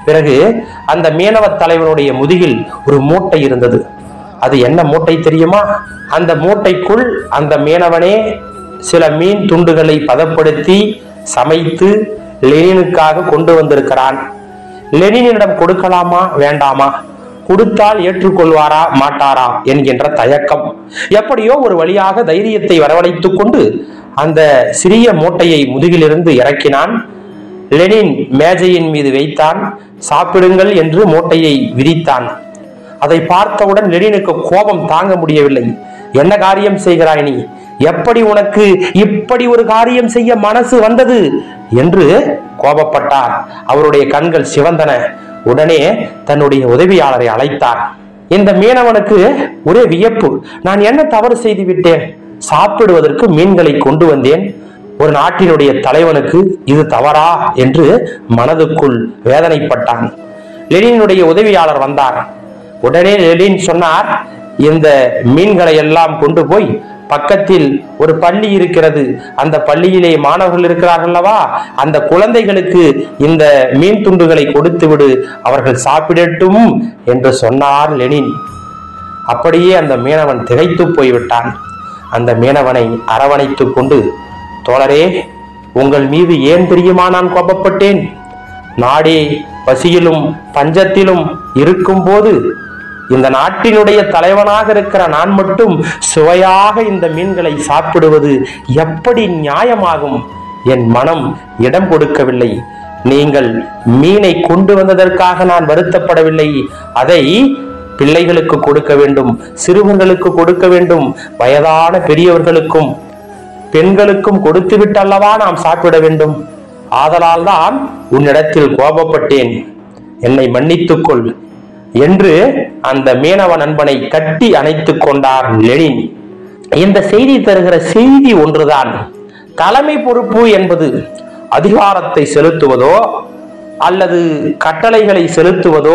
பிறகு அந்த மீனவ தலைவனுடைய முதுகில் ஒரு மூட்டை இருந்தது அது என்ன மூட்டை தெரியுமா அந்த மூட்டைக்குள் அந்த மீனவனே சில மீன் துண்டுகளை பதப்படுத்தி சமைத்து லெனினுக்காக கொண்டு வந்திருக்கிறான் லெனினிடம் கொடுக்கலாமா வேண்டாமா கொடுத்தால் ஏற்றுக்கொள்வாரா மாட்டாரா என்கின்ற தயக்கம் எப்படியோ ஒரு வழியாக தைரியத்தை வரவழைத்துக் கொண்டு அந்த சிறிய மூட்டையை முதுகிலிருந்து இறக்கினான் லெனின் மேஜையின் மீது வைத்தான் சாப்பிடுங்கள் என்று மூட்டையை விரித்தான் அதை பார்த்தவுடன் லெனினுக்கு கோபம் தாங்க முடியவில்லை என்ன காரியம் செய்கிறாய் நீ எப்படி உனக்கு இப்படி ஒரு காரியம் செய்ய மனசு வந்தது என்று கோபப்பட்டார் அவருடைய கண்கள் சிவந்தன உடனே தன்னுடைய உதவியாளரை அழைத்தார் இந்த மீனவனுக்கு ஒரே வியப்பு நான் என்ன தவறு செய்து விட்டேன் சாப்பிடுவதற்கு மீன்களை கொண்டு வந்தேன் ஒரு நாட்டினுடைய தலைவனுக்கு இது தவறா என்று மனதுக்குள் வேதனைப்பட்டான் லெனினுடைய உதவியாளர் வந்தார் உடனே லெனின் சொன்னார் இந்த மீன்களை எல்லாம் கொண்டு போய் பக்கத்தில் ஒரு பள்ளி இருக்கிறது அந்த பள்ளியிலே மாணவர்கள் இருக்கிறார்கள் அல்லவா அந்த குழந்தைகளுக்கு இந்த மீன் துண்டுகளை கொடுத்து விடு அவர்கள் சாப்பிடட்டும் என்று சொன்னார் லெனின் அப்படியே அந்த மீனவன் திகைத்து போய்விட்டான் அந்த மீனவனை அரவணைத்துக் கொண்டு தோழரே உங்கள் மீது ஏன் தெரியுமா நான் கோபப்பட்டேன் நாடே பசியிலும் பஞ்சத்திலும் இருக்கும்போது இந்த நாட்டினுடைய தலைவனாக இருக்கிற நான் மட்டும் சுவையாக இந்த மீன்களை சாப்பிடுவது எப்படி நியாயமாகும் என் மனம் இடம் கொடுக்கவில்லை நீங்கள் மீனை கொண்டு வந்ததற்காக நான் வருத்தப்படவில்லை அதை பிள்ளைகளுக்கு கொடுக்க வேண்டும் சிறுவர்களுக்கு கொடுக்க வேண்டும் வயதான பெரியவர்களுக்கும் பெண்களுக்கும் கொடுத்து விட்டல்லவா நாம் சாப்பிட வேண்டும் ஆதலால் தான் உன்னிடத்தில் கோபப்பட்டேன் என்னை மன்னித்துக் கொள் என்று அந்த மீனவ நண்பனை கட்டி அணைத்துக் கொண்டார் லெனின் இந்த செய்தி தருகிற செய்தி ஒன்றுதான் தலைமை பொறுப்பு என்பது அதிகாரத்தை செலுத்துவதோ அல்லது கட்டளைகளை செலுத்துவதோ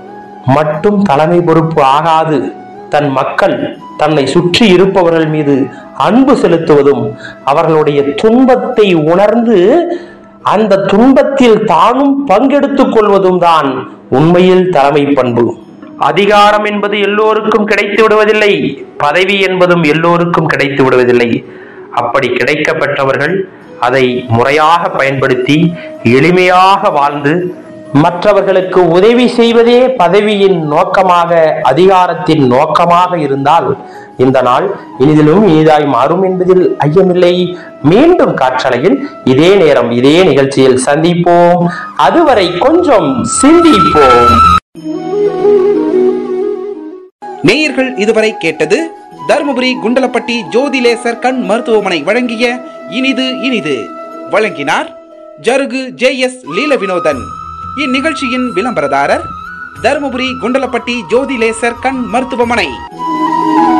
மட்டும் தலைமை பொறுப்பு ஆகாது தன் மக்கள் தன்னை சுற்றி இருப்பவர்கள் மீது அன்பு செலுத்துவதும் அவர்களுடைய துன்பத்தை உணர்ந்து அந்த துன்பத்தில் தானும் பங்கெடுத்துக் கொள்வதும் தான் உண்மையில் தலைமை பண்பு அதிகாரம் என்பது எல்லோருக்கும் கிடைத்து விடுவதில்லை பதவி என்பதும் எல்லோருக்கும் கிடைத்து விடுவதில்லை அப்படி கிடைக்க பெற்றவர்கள் அதை முறையாக பயன்படுத்தி எளிமையாக வாழ்ந்து மற்றவர்களுக்கு உதவி செய்வதே பதவியின் நோக்கமாக அதிகாரத்தின் நோக்கமாக இருந்தால் இந்த நாள் இனிதிலும் இனிதாய் மாறும் என்பதில் ஐயமில்லை மீண்டும் காற்றலையில் இதே நேரம் இதே நிகழ்ச்சியில் சந்திப்போம் அதுவரை கொஞ்சம் சிந்திப்போம் நேயர்கள் இதுவரை கேட்டது தருமபுரி குண்டலப்பட்டி ஜோதிலேசர் கண் மருத்துவமனை வழங்கிய இனிது இனிது வழங்கினார் ஜருகு ஜே எஸ் லீல வினோதன் இந்நிகழ்ச்சியின் விளம்பரதாரர் தருமபுரி குண்டலப்பட்டி ஜோதிலேசர் கண் மருத்துவமனை